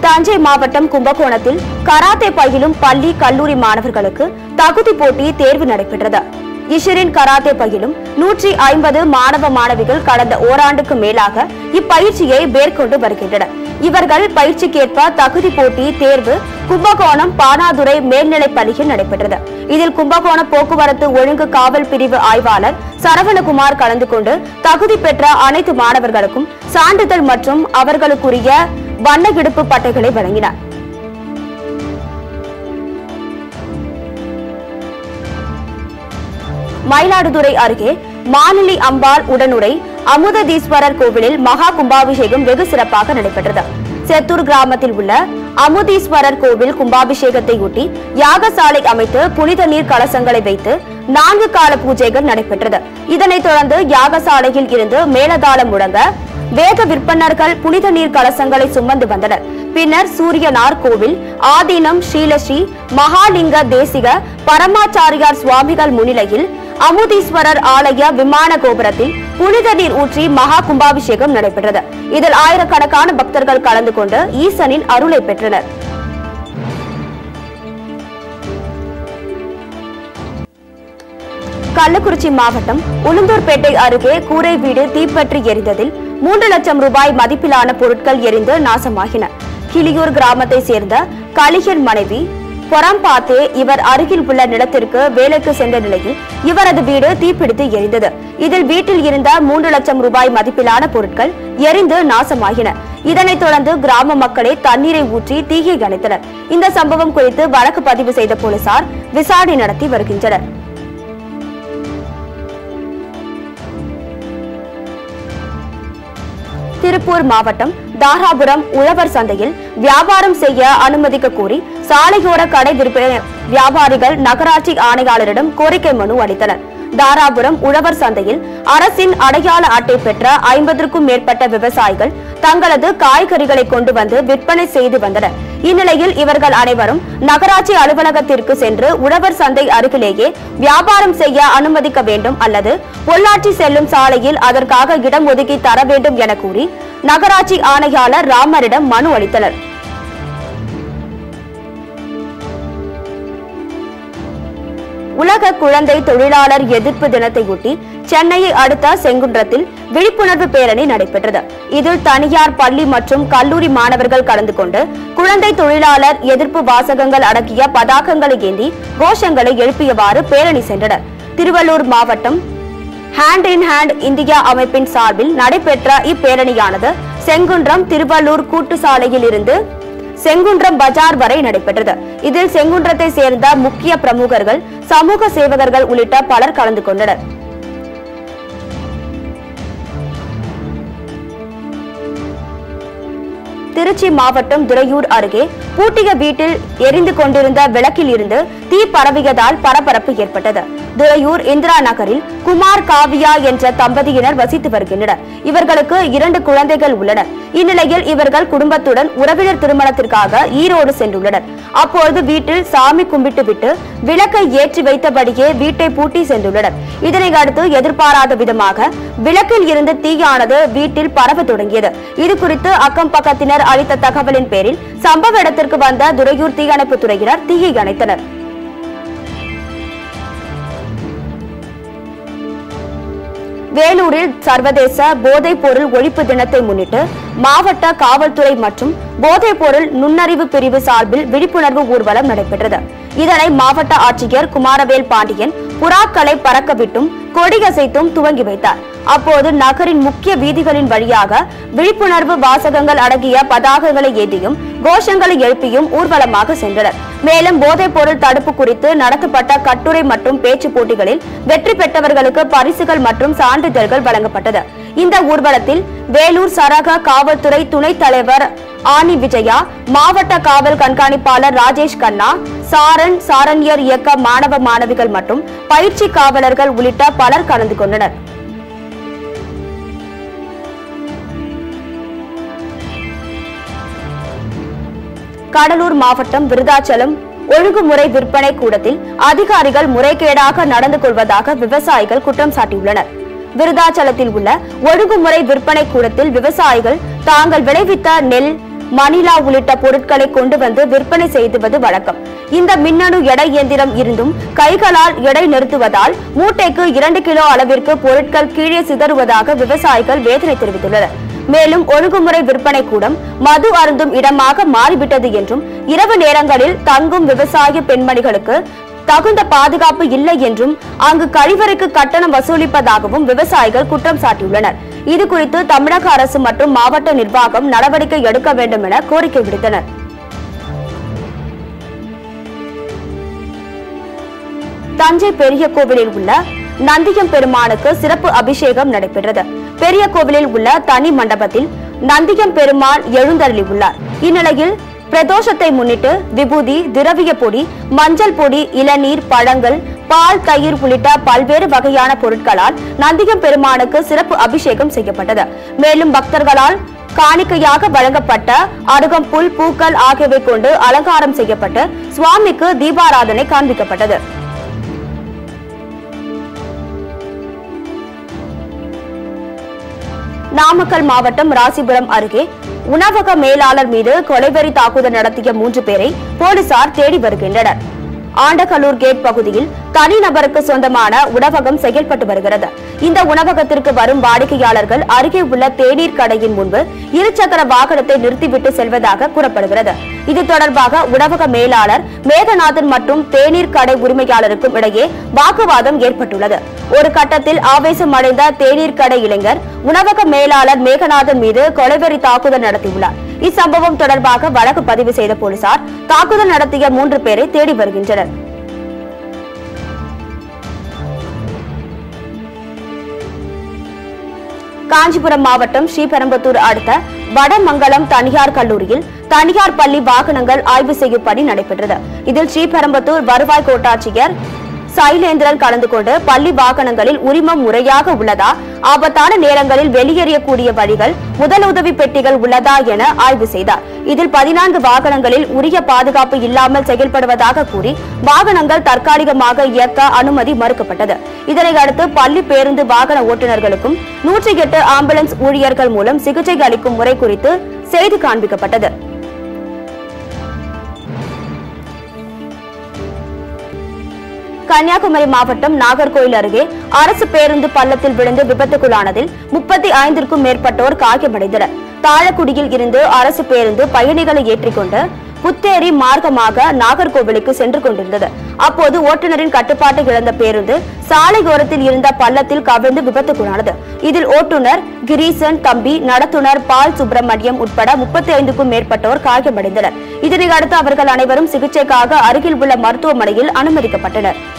தஞ்சை மாவட்டம் கும்பகோணத்தில் கராத்தே பயிலும் பள்ளி கல்லூரி மாணவர்களுக்கு தகுதி போட்டி தேர்வு நடைபெற்றது இஷரின் கராத்தே பயிலும் நூற்றி ஐம்பது மாணவ மாணவிகள் கடந்த ஓராண்டுக்கு மேலாக இப்பயிற்சியை மேற்கொண்டு வருகின்றனர் இவர்கள் பயிற்சிக்கேற்ப தகுதி போட்டி தேர்வு கும்பகோணம் பானாதுரை மேல்நிலைப் பள்ளியில் நடைபெற்றது இதில் கும்பகோணம் போக்குவரத்து ஒழுங்கு காவல் பிரிவு ஆய்வாளர் சரவணகுமார் கலந்து கொண்டு தகுதி பெற்ற அனைத்து மாணவர்களுக்கும் சான்றிதழ் மற்றும் அவர்களுக்குரிய வண்ண விடுப்பு பட்டைகளை வழங்கினார் மயிலாடுதுறை அருகே மாநிலி அம்பாள் உடனுரை அமுததீஸ்வரர் கோவிலில் மகா கும்பாபிஷேகம் வெகு சிறப்பாக நடைபெற்றது செத்தூர் கிராமத்தில் உள்ள அமுதீஸ்வரர் கோவில் கும்பாபிஷேகத்தையொட்டி யாகசாலை அமைத்து புனித நீர் கலசங்களை வைத்து நான்கு கால பூஜைகள் நடைபெற்றது இதனைத் தொடர்ந்து யாகசாலையில் இருந்து மேலதாளம் முழங்க வேத விற்பனர்கள் புனித நீர் கலசங்களை சுமந்து வந்தனர் பின்னர் சூரியனார் கோவில் ஆதீனம் ஸ்ரீலஸ்ரீ மகாலிங்க தேசிக பரமாச்சாரியார் சுவாமிகள் முன்னிலையில் அமுதீஸ்வரர் ஆலய விமான கோபுரத்தில் புனித நீர் ஊற்றி மகா கும்பாபிஷேகம் நடைபெற்றது இதில் ஆயிரக்கணக்கான பக்தர்கள் கலந்து கொண்டு ஈசனின் அருளை பெற்றனர் கள்ளக்குறிச்சி மாவட்டம் உளுந்தூர்பேட்டை அருகே கூரை வீடு தீப்பற்றி எரிந்ததில் மூன்று லட்சம் ரூபாய் மதிப்பிலான பொருட்கள் எரிந்து நாசமாகின கிளியூர் கிராமத்தை சேர்ந்த கலிகன் மனைவி பொறாம்பாத்தே இவர் அருகில் உள்ள நிலத்திற்கு வேலைக்கு சென்ற நிலையில் இவரது வீடு தீப்பிடித்து எரிந்தது இதில் வீட்டில் இருந்த மூன்று லட்சம் ரூபாய் மதிப்பிலான பொருட்கள் எரிந்து நாசமாகின இதனைத் தொடர்ந்து கிராம மக்களே தண்ணீரை ஊற்றி தீயை அணைத்தனர் இந்த சம்பவம் குறித்து வழக்கு பதிவு செய்த போலீசார் விசாரணை நடத்தி வருகின்றனர் திருப்பூர் மாவட்டம் தாராபுரம் உழவர் சந்தையில் வியாபாரம் செய்ய அனுமதிக்க கோரி சாலையோர கடை விற்பனை வியாபாரிகள் நகராட்சி ஆணையாளரிடம் கோரிக்கை மனு அளித்தனர் தாராபுரம் உழவர் சந்தையில் அரசின் அடையாள அட்டை பெற்ற ஐம்பதற்கும் மேற்பட்ட விவசாயிகள் தங்களது காய்கறிகளை கொண்டு வந்து விற்பனை செய்து வந்தனர் இந்நிலையில் இவர்கள் அனைவரும் நகராட்சி அலுவலகத்திற்கு சென்று உழவர் சந்தை அருகிலேயே வியாபாரம் செய்ய அனுமதிக்க வேண்டும் அல்லது பொள்ளாச்சி செல்லும் சாலையில் அதற்காக இடம் ஒதுக்கி தர வேண்டும் என கூறி நகராட்சி ஆணையாளர் ராமரிடம் மனு அளித்தனர் உலக குழந்தை தொழிலாளர் எதிர்ப்பு தினத்தையொட்டி சென்னையை அடுத்த செங்குன்றத்தில் விழிப்புணர்வு பேரணி நடைபெற்றது இதில் தனியார் பள்ளி மற்றும் கல்லூரி மாணவர்கள் கலந்து கொண்டு குழந்தை தொழிலாளர் எதிர்ப்பு வாசகங்கள் அடங்கிய பதாகங்களை ஏந்தி கோஷங்களை எழுப்பியவாறு பேரணி சென்றனர் திருவள்ளூர் மாவட்டம் ஹேண்ட் இன் ஹேண்ட் இந்தியா அமைப்பின் சார்பில் நடைபெற்ற இப்பேரணியானது செங்குன்றம் திருவள்ளூர் கூட்டு சாலையில் இருந்து செங்குன்றம் பஜார் வரை நடைபெற்றது இதில் செங்குன்றத்தை சேர்ந்த முக்கிய பிரமுகர்கள் சமூக சேவகர்கள் உள்ளிட்ட பலர் கலந்து கொண்டனர் திருச்சி மாவட்டம் துறையூர் அருகே பூட்டிய வீட்டில் எரிந்து கொண்டிருந்த விளக்கில் இருந்து தீ பரவியதால் பரபரப்பு ஏற்பட்டது துறையூர் இந்திரா நகரில் குமார் காவியா என்ற தம்பதியினர் வசித்து வருகின்றனர் இவர்களுக்கு இரண்டு குழந்தைகள் உள்ளனர் இந்நிலையில் இவர்கள் குடும்பத்துடன் உறவினர் திருமணத்திற்காக ஈரோடு சென்றுள்ளனர் அப்பொழுது வீட்டில் சாமி கும்பிட்டு விட்டு விளக்கை ஏற்றி வைத்தபடியே வீட்டை பூட்டி சென்றுள்ளனர் இதனை அடுத்து எதிர்பாராத விதமாக விளக்கில் இருந்து தீயானது வீட்டில் பரவ தொடங்கியது இது குறித்து அக்கம் பக்கத்தினர் அளித்த தகவலின் பேரில் சம்பவ இடத்திற்கு வந்த துறையூர் தீயணைப்பு துறையினர் தீயை அணைத்தனர் வேலூரில் சர்வதேச போதைப் பொருள் ஒழிப்பு தினத்தை முன்னிட்டு மாவட்ட காவல்துறை மற்றும் போதைப் பொருள் நுண்ணறிவு பிரிவு சார்பில் விழிப்புணர்வு ஊர்வலம் நடைபெற்றது இதனை மாவட்ட ஆட்சியர் குமாரவேல் பாண்டியன் புறாக்களை பறக்கவிட்டும் கொடியசைத்தும் துவங்கி வைத்தார் அப்போது நகரின் முக்கிய வீதிகளின் வழியாக விழிப்புணர்வு வாசகங்கள் அடங்கிய பதாகைகளை ஏந்தியும் கோஷங்களை எழுப்பியும் ஊர்வலமாக சென்றனர் மேலும் போதைப் பொருள் தடுப்பு குறித்து நடத்தப்பட்ட கட்டுரை மற்றும் பேச்சு போட்டிகளில் வெற்றி பெற்றவர்களுக்கு பரிசுகள் மற்றும் சான்றிதழ்கள் வழங்கப்பட்டது இந்த ஊர்வலத்தில் வேலூர் சரக காவல்துறை துணைத் தலைவர் ஆனி விஜயா மாவட்ட காவல் கண்காணிப்பாளர் ராஜேஷ் கண்ணா சாரண் சாரண்யர் இயக்க மாணவ மாணவிகள் மற்றும் பயிற்சி காவலர்கள் உள்ளிட்ட பலர் கலந்து கொண்டனர் கடலூர் மாவட்டம் விருதாச்சலம் ஒழுங்குமுறை விற்பனை கூடத்தில் அதிகாரிகள் முறைகேடாக நடந்து கொள்வதாக விவசாயிகள் குற்றம் சாட்டியுள்ளனர் விருதாச்சலத்தில் உள்ள ஒழுங்குமுறை விற்பனை கூடத்தில் விவசாயிகள் தாங்கள் விளைவித்த நெல் மணிலா உள்ளிட்ட பொருட்களை கொண்டு வந்து விற்பனை செய்துவது வழக்கம் இந்த மின்னணு எடை இயந்திரம் இருந்தும் கைகளால் எடை நிறுத்துவதால் மூட்டைக்கு இரண்டு கிலோ அளவிற்கு பொருட்கள் கீழே சிதறுவதாக விவசாயிகள் வேதனை தெரிவித்துள்ளனர் மேலும் ஒழுங்குமுறை விற்பனை கூடம் மது அருந்தும் இடமாக மாறிவிட்டது என்றும் இரவு நேரங்களில் தங்கும் விவசாய பெண்மணிகளுக்கு தகுந்த பாதுகாப்பு இல்லை என்றும் அங்கு கழிவறைக்கு கட்டணம் வசூலிப்பதாகவும் விவசாயிகள் குற்றம் சாட்டியுள்ளனர் இது குறித்து தமிழக அரசு மற்றும் மாவட்ட நிர்வாகம் நடவடிக்கை எடுக்க வேண்டும் என கோரிக்கை விடுத்தனர் தஞ்சை பெரிய கோவிலில் உள்ள நந்தியம் பெருமானுக்கு சிறப்பு அபிஷேகம் நடைபெற்றது பெரிய கோவிலில் உள்ள தனி மண்டபத்தில் நந்தியம் பெருமான் எழுந்தருளி உள்ளார் இந்நிலையில் பிரதோஷத்தை முன்னிட்டு விபூதி திரவிய பொடி மஞ்சள் பொடி இளநீர் பழங்கள் பால் தயிர் உள்ளிட்ட பல்வேறு வகையான பொருட்களால் நந்தியம் பெருமானுக்கு சிறப்பு அபிஷேகம் செய்யப்பட்டது மேலும் பக்தர்களால் காணிக்கையாக வழங்கப்பட்ட அருகம்புல் பூக்கள் ஆகியவை கொண்டு அலங்காரம் செய்யப்பட்டு சுவாமிக்கு தீபாராதனை காண்பிக்கப்பட்டது நாமக்கல் மாவட்டம் ராசிபுரம் அருகே உணவக மேலாளர் மீது கொலைவெறி தாக்குதல் நடத்திய மூன்று பேரை போலீசார் தேடி வருகின்றனர் ஆண்டகலூர் கேட் பகுதியில் தனிநபருக்கு சொந்தமான உணவகம் செயல்பட்டு வருகிறது இந்த உணவகத்திற்கு வரும் வாடிக்கையாளர்கள் அருகே உள்ள தேநீர் கடையின் முன்பு இருசக்கர வாகனத்தை நிறுத்திவிட்டு செல்வதாக கூறப்படுகிறது இது தொடர்பாக உணவக மேலாளர் மேகநாதன் மற்றும் தேநீர் கடை உரிமையாளருக்கும் இடையே வாக்குவாதம் ஏற்பட்டுள்ளது ஒரு கட்டத்தில் ஆவேசம் அடைந்த தேநீர் கடை இளைஞர் உணவக மேலாளர் மேகநாதன் மீது கொலைவெறி தாக்குதல் நடத்தியுள்ளார் இச்சம்பவம் தொடர்பாக வழக்கு பதிவு செய்த போலீசார் தாக்குதல் நடத்திய மூன்று பேரை தேடி வருகின்றனர் காஞ்சிபுரம் மாவட்டம் ஸ்ரீபெரும்புத்தூர் அடுத்த வடமங்கலம் தனியார் கல்லூரியில் தனியார் பள்ளி வாகனங்கள் ஆய்வு செய்யும் பணி நடைபெற்றது இதில் ஸ்ரீபெரும்புத்தூர் வருவாய் கோட்டாட்சியர் சைலேந்திரன் கலந்து கொண்டு பள்ளி வாகனங்களில் உரிமம் முறையாக உள்ளதா ஆபத்தான நேரங்களில் வெளியேறக்கூடிய வழிகள் முதலுதவி பெட்டிகள் உள்ளதா என ஆய்வு செய்தார் இதில் பதினான்கு வாகனங்களில் உரிய பாதுகாப்பு இல்லாமல் செயல்படுவதாக கூறி வாகனங்கள் தற்காலிகமாக இயக்க அனுமதி மறுக்கப்பட்டது இதனை அடுத்து பள்ளி பேருந்து வாகன ஓட்டுநர்களுக்கும் நூற்றி எட்டு ஆம்புலன்ஸ் ஊழியர்கள் மூலம் சிகிச்சை அளிக்கும் முறை குறித்து செய்து காண்பிக்கப்பட்டது கன்னியாகுமரி மாவட்டம் நாகர்கோயில் அருகே அரசு பேருந்து பள்ளத்தில் விழுந்து விபத்துக்குள்ளானதில் முப்பத்தி ஐந்திற்கும் மேற்பட்டோர் காயமடைந்தனர் தாழக்குடியில் இருந்து அரசு பேருந்து பயணிகளை ஏற்றிக்கொண்டு புத்தேரி மார்க்கமாக நாகர்கோவிலுக்கு சென்று கொண்டிருந்தது அப்போது ஓட்டுநரின் கட்டுப்பாட்டை இழந்த பேருந்து சாலையோரத்தில் இருந்த பள்ளத்தில் கவிழ்ந்து விபத்துக்குள்ளானது இதில் ஓட்டுநர் கிரீசன் தம்பி நடத்துனர் பால் சுப்பிரமணியம் உட்பட முப்பத்தி ஐந்துக்கும் மேற்பட்டோர் காயமடைந்தனர் இதனை அடுத்து அவர்கள் அனைவரும் சிகிச்சைக்காக அருகில் உள்ள மருத்துவமனையில் அனுமதிக்கப்பட்டனர்